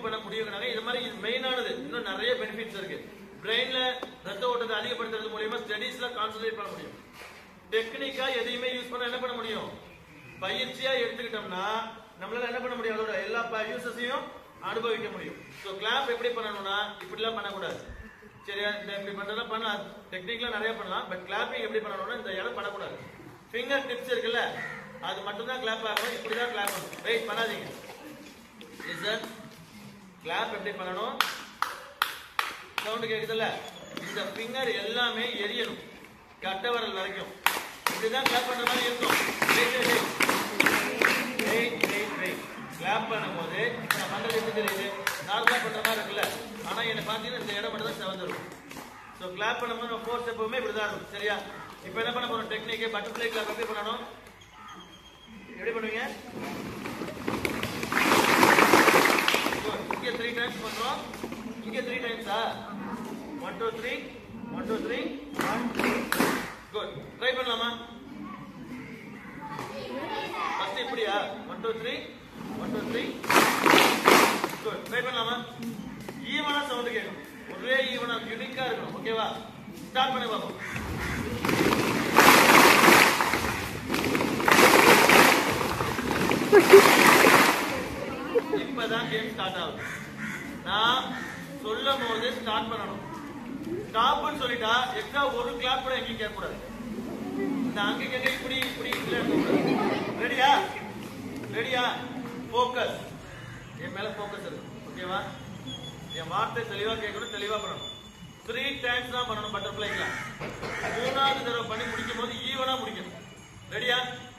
Improve பண்ண முடியுங்கிறாங்க இது மாதிரி இது மெயினானது இன்னும் நிறைய பெனிஃபிட்ஸ் இருக்கு பிரெயின்ல ரத்த ஓட்டத்தை அதிகப்படுத்துறது மூலியமா ஸ்டடீஸ்ல கான்சென்ட்ரேட் பண்ண முடியும் டெக்னிக்கா எதையுமே யூஸ் பண்ண என்ன பண்ண முடியும் பயிற்சியா எடுத்துக்கிட்டோம்னா நம்மளால என்ன பண்ண முடியும் அதோட எல்லா யூசஸையும் அனுபவிக்க முடியும் ஸோ கிளாப் எப்படி பண்ணணும்னா இப்படிலாம் பண்ணக்கூடாது சரியா இந்த இப்படி பண்றதெல்லாம் பண்ணலாம் டெக்னிக்லாம் நிறைய பண்ணலாம் பட் கிளாப்பிங் எப்படி பண்ணணும்னா இந்த இடம் பண்ணக்கூடாது ஃபிங்கர் டிப்ஸ் இருக்குல்ல அது மட்டும் தான் கிளாப் ஆகணும் இப்படி தான் கிளாப் பண்ணணும் வெயிட் பண்ணாதீங்க லிசன் கிளாப் எப்படி பண்ணணும் சவுண்ட் கேக்குதுல்ல இந்த ஃபிங்கர் எல்லாமே எரியணும் கட்ட வரல் வரைக்கும் இப்படிதான் கிளாப் பண்ற மாதிரி இருக்கும் wait wait wait wait wait clap பண்ணும்போது இப்ப நான் பண்றது எப்படி தெரியுது நார்மலா பண்ற மாதிரி இருக்குல்ல ஆனா என்ன பாத்தீங்கன்னா இந்த இடம் மட்டும் தான் செவந்துரும் ஸோ கிளாப் பண்ணும்போது நம்ம ஃபோர்ஸ் எப்பவுமே இப்படிதான் இருக்கும் சரியா இப்போ என்ன பண்ண போறோம் டெக்னிக் பட்டர்ஃப்ளை கிளாப் எப்படி பண்ணணும் எப்படி பண்ணுவீங்க Good. இங்க த்ரீ டைம்ஸ் பண்றோம் இங்க த்ரீ டைம்ஸா one two three one two three one good try பண்ணலாமா ஃபர்ஸ்ட் இப்படியா one two three one two three good try பண்ணலாமா ஈவனா சவுண்ட் கேட்கும் ஒரே ஈவனா யூனிக்கா இருக்கணும் ஓகேவா ஸ்டார்ட் பண்ணி பார்ப்போம் இப்பதான் கேம் ஸ்டார்ட் ஆகுது நான் சொல்லும் போது ஸ்டார்ட் பண்ணணும் ஸ்டாப்னு சொல்லிட்டா எக்ஸ்ட்ரா ஒரு கிளாப் கூட எங்கேயும் கேட்கக்கூடாது இந்த அங்க கேட்க இப்படி இப்படி இப்படி இருக்கக்கூடாது ரெடியா ரெடியா ஃபோக்கஸ் என் மேல ஃபோக்கஸ் இருக்கு ஓகேவா என் வார்த்தை தெளிவா கேட்கணும் தெளிவா பண்ணணும் த்ரீ டைம்ஸ் தான் பண்ணணும் பட்டர்ஃப்ளை கிளாப் மூணாவது தடவை பண்ணி முடிக்கும் போது ஈவனா முடிக்கணும் ரெடியா